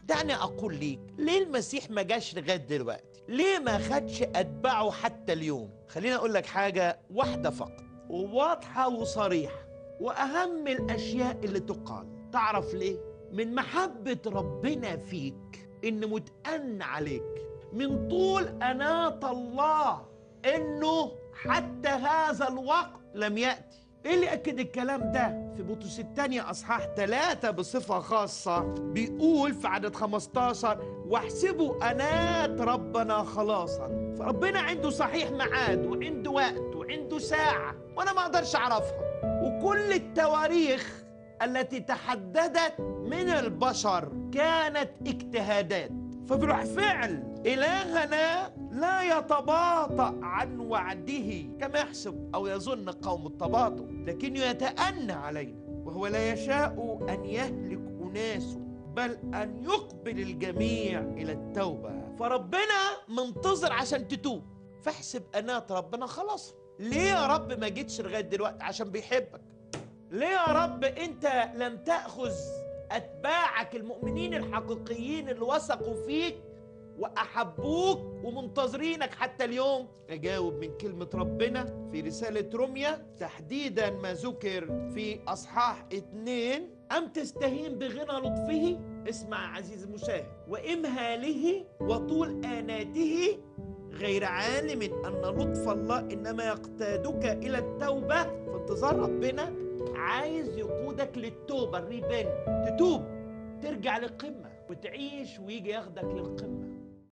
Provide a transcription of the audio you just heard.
دعني اقول ليك ليه المسيح ما جاش لغايه دلوقتي ليه ما خدش اتباعه حتى اليوم خليني اقول لك حاجه واحده فقط وواضحه وصريحه واهم الاشياء اللي تقال تعرف ليه من محبه ربنا فيك ان متأن عليك من طول أناة الله انه حتى هذا الوقت لم يأتي ايه اللي اكد الكلام ده في بطرس الثانية اصحاح ثلاثة بصفة خاصة بيقول في عدد 15 واحسبوا انات ربنا خلاصا فربنا عنده صحيح ميعاد وعنده وقت وعنده ساعة وانا ما اقدرش اعرفها وكل التواريخ التي تحددت من البشر كانت اجتهادات فبروح فعل إلهنا لا يتباطأ عن وعده كما يحسب أو يظن قوم التباطؤ لكنه يتأنى علينا وهو لا يشاء أن يهلك أناس بل أن يقبل الجميع إلى التوبة فربنا منتظر عشان تتوب فاحسب أنات ربنا خلاص ليه يا رب ما جيتش لغاية دلوقتي عشان بيحبك ليه يا رب أنت لم تأخذ أتباعك المؤمنين الحقيقيين اللي وثقوا فيك وأحبوك ومنتظرينك حتى اليوم أجاوب من كلمة ربنا في رسالة روميا تحديدا ما ذكر في أصحاح اتنين أم تستهين بغنى لطفه اسمع عزيزي المشاهد وإمهاله وطول آناته غير عالم أن لطف الله إنما يقتادك إلى التوبة في انتظار ربنا عايز يقودك للتوبة الريبان تتوب ترجع للقمة وتعيش ويجي ياخدك للقمة